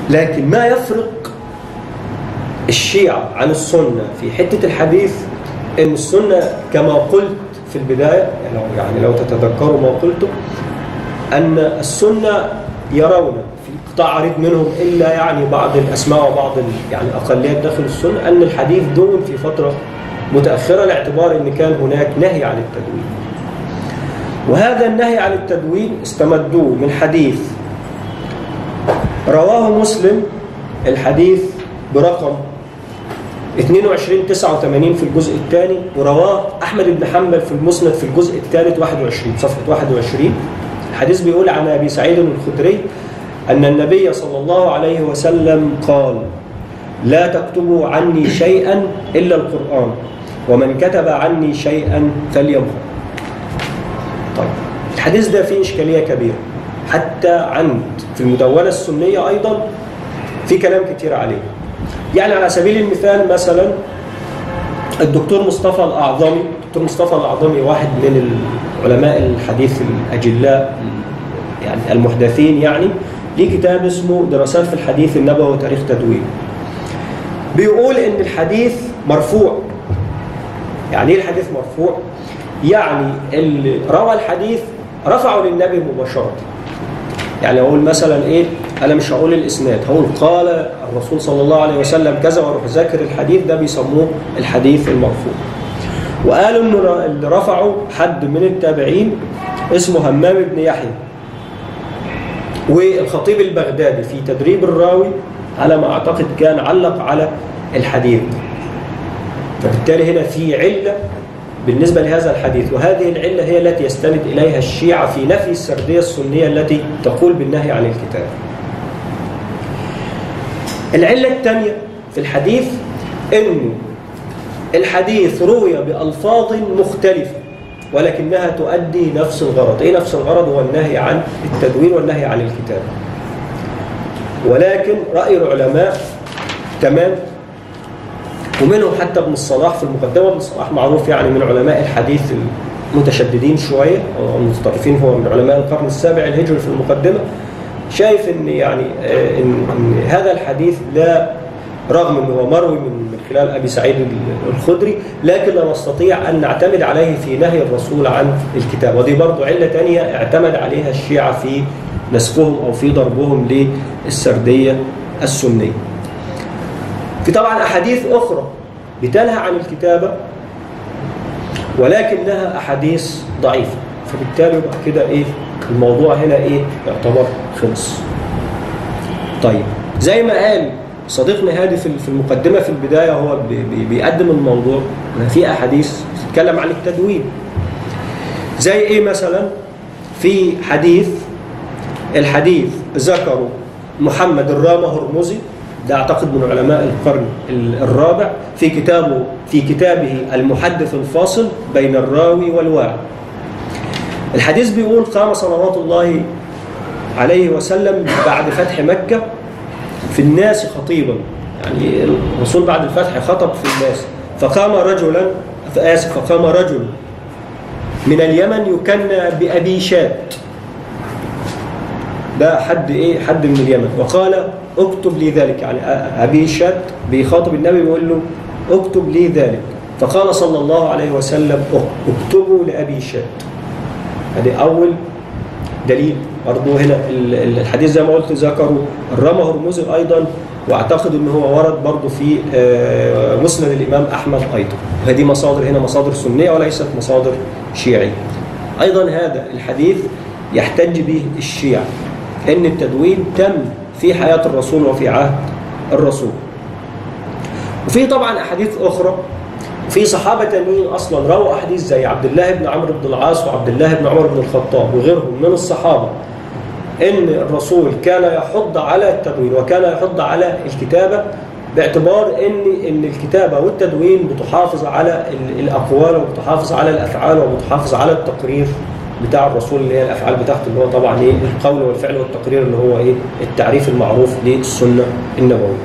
لكن ما يفرق الشيعة عن السنة في حتة الحديث ان السنة كما قلت في البداية يعني لو تتذكروا ما قلته أن السنة يرون في قطاع عريض منهم إلا يعني بعض الأسماء وبعض يعني أقليات داخل السنة أن الحديث دون في فترة متأخرة لاعتبار أن كان هناك نهي عن التدوين وهذا النهي عن التدوين استمدوه من حديث رواه مسلم الحديث برقم 22 89 في الجزء الثاني ورواه أحمد بن حنبل في المسند في الجزء الثالث 21 صفحة 21 الحديث بيقول عن أبي سعيد الخدري أن النبي صلى الله عليه وسلم قال لا تكتبوا عني شيئا إلا القرآن ومن كتب عني شيئا فليمحو طيب الحديث ده فيه إشكالية كبيرة حتى عند في المدونة السنية أيضا في كلام كتير عليه يعني على سبيل المثال مثلا الدكتور مصطفى الأعظمي الدكتور مصطفى الأعظمي واحد من علماء الحديث الأجلاء يعني المحدثين يعني ليه كتاب اسمه دراسات في الحديث النبوي وتاريخ تدوين بيقول ان الحديث مرفوع يعني ايه الحديث مرفوع يعني اللي روى الحديث رفعه للنبي مباشره يعني اقول مثلا ايه انا مش هقول الاسناد هقول قال الرسول صلى الله عليه وسلم كذا واروح ذاكر الحديث ده بيسموه الحديث المرفوع وقالوا ان اللي رفعه حد من التابعين اسمه همام بن يحيى والخطيب البغدادي في تدريب الراوي على ما اعتقد كان علق على الحديث فبالتالي هنا في عله بالنسبه لهذا الحديث وهذه العله هي التي يستند اليها الشيعه في نفي السرديه السنيه التي تقول بالنهي عن الكتاب. العله الثانيه في الحديث انه الحديث روي بألفاظ مختلفة ولكنها تؤدي نفس الغرض إيه نفس الغرض هو النهي عن التدوين والنهي عن الكتاب ولكن رأي العلماء تمام ومنهم حتى ابن الصلاح في المقدمة ابن الصلاح معروف يعني من علماء الحديث المتشددين شوية أو المتطرفين هو من علماء القرن السابع الهجري في المقدمة شايف ان يعني ان, إن هذا الحديث لا رغم انه هو مروي من خلال ابي سعيد الخدري لكن لا نستطيع ان نعتمد عليه في نهي الرسول عن الكتاب ودي برضه عله ثانيه اعتمد عليها الشيعه في نسفهم او في ضربهم للسرديه السنيه. في طبعا احاديث اخرى بتنهى عن الكتابه ولكنها احاديث ضعيفه فبالتالي يبقى كده ايه الموضوع هنا ايه يعتبر خلص. طيب زي ما قال صديقنا هادي في المقدمة في البداية هو بيقدم الموضوع في أحاديث تتكلم عن التدوين زي إيه مثلا في حديث الحديث ذكروا محمد الرامة هرمزي ده أعتقد من علماء القرن الرابع في كتابه في كتابه المحدث الفاصل بين الراوي والواعي الحديث بيقول قام صلوات الله عليه وسلم بعد فتح مكة في الناس خطيبا يعني الرسول بعد الفتح خطب في الناس فقام رجلا آسف فقام رجل من اليمن يكنى بأبي شات ده حد ايه حد من اليمن وقال اكتب لي ذلك يعني ابي شات بيخاطب النبي بيقول له اكتب لي ذلك فقال صلى الله عليه وسلم اكتبوا لابي شات هذه اول دليل برضه هنا الحديث زي ما قلت ذكروا الرمى هرمزي ايضا واعتقد ان هو ورد برضه في مسند الامام احمد ايضا وهذه مصادر هنا مصادر سنيه وليست مصادر شيعيه ايضا هذا الحديث يحتج به الشيعة ان التدوين تم في حياه الرسول وفي عهد الرسول وفي طبعا احاديث اخرى في صحابة تانيين أصلا رووا أحاديث زي عبد الله بن عمرو بن العاص وعبد الله بن عمر بن الخطاب وغيرهم من الصحابة إن الرسول كان يحض على التدوين وكان يحض على الكتابة باعتبار إن إن الكتابة والتدوين بتحافظ على الأقوال وبتحافظ على الأفعال وبتحافظ على التقرير بتاع الرسول اللي هي الأفعال بتاعته اللي هو طبعا إيه القول والفعل والتقرير اللي هو إيه التعريف المعروف للسنة النبوية.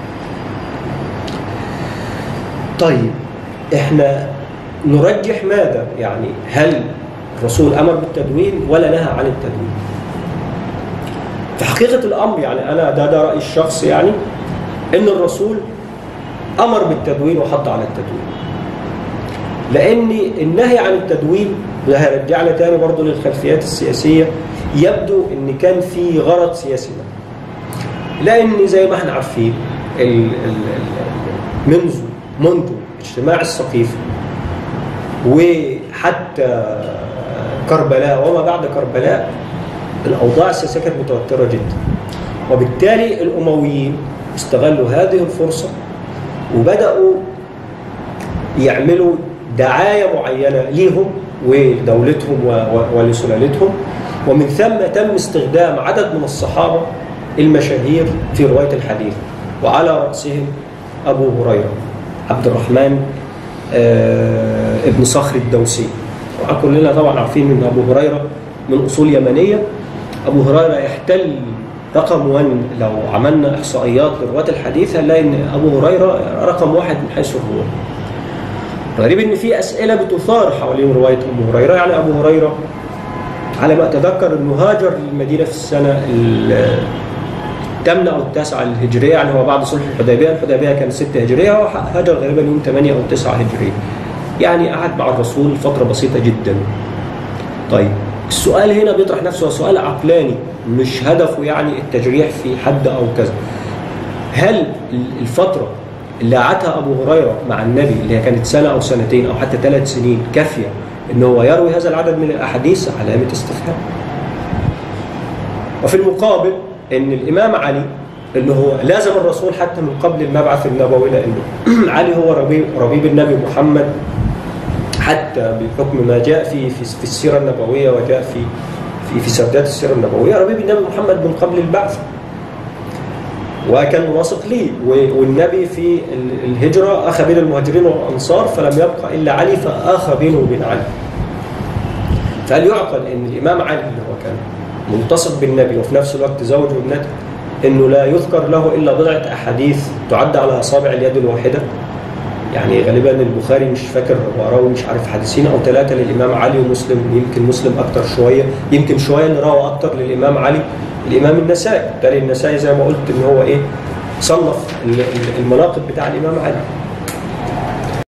طيب احنا نرجح ماذا يعني هل الرسول امر بالتدوين ولا نهى عن التدوين في حقيقة الأمر يعني أنا ده ده رأيي الشخصي يعني إن الرسول أمر بالتدوين وحض على التدوين لأن النهي عن التدوين ده هيرجعنا تاني برضه للخلفيات السياسية يبدو إن كان في غرض سياسي لأن زي ما احنا عارفين ال ال ال منذ منذ اجتماع السقيفة وحتى كربلاء وما بعد كربلاء الأوضاع السياسية كانت متوترة جدا وبالتالي الأمويين استغلوا هذه الفرصة وبدأوا يعملوا دعاية معينة ليهم ولدولتهم ولسلالتهم ومن ثم تم استخدام عدد من الصحابة المشاهير في رواية الحديث وعلى رأسهم أبو هريرة عبد الرحمن آه ابن صخر الدوسي كلنا طبعا عارفين ان ابو هريره من اصول يمنيه ابو هريره يحتل رقم 1 لو عملنا احصائيات لرواه الحديث هنلاقي ان ابو هريره رقم واحد من حيث الرواه. غريب ان في اسئله بتثار حوالين روايه ابو هريره يعني ابو هريره على ما اتذكر انه هاجر للمدينه في السنه الثامنه او التاسعه الهجريه يعني هو بعد صلح الحديبيه، الحديبيه كانت 6 هجريه وهاجر غالبا يوم 8 او 9 هجريه. يعني قعد مع الرسول فتره بسيطه جدا. طيب السؤال هنا بيطرح نفسه هو سؤال عقلاني مش هدفه يعني التجريح في حد او كذا. هل الفتره اللي قعدها ابو هريره مع النبي اللي هي كانت سنه او سنتين او حتى ثلاث سنين كافيه ان هو يروي هذا العدد من الاحاديث علامه استفهام. وفي المقابل ان الامام علي اللي هو لازم الرسول حتى من قبل المبعث النبوي لانه علي هو ربيب, ربيب النبي محمد حتى بحكم ما جاء في في, في السيره النبويه وجاء في في في سردات السيره النبويه ربيب النبي محمد من قبل البعث وكان واثق ليه والنبي في الهجرة أخى بين المهاجرين والأنصار فلم يبقى إلا علي فأخى بينه وبين علي فهل يعقل أن الإمام علي اللي هو كان ملتصق بالنبي وفي نفس الوقت زوج وابنته أنه لا يذكر له إلا بضعة أحاديث تعد على أصابع اليد الواحدة يعني غالبا البخاري مش فاكر وراوي مش عارف حديثين او ثلاثه للامام علي ومسلم يمكن مسلم اكتر شويه يمكن شويه اللي روى اكتر للامام علي الامام النسائي بالتالي النسائي زي ما قلت ان هو ايه صنف المناقب بتاع الامام علي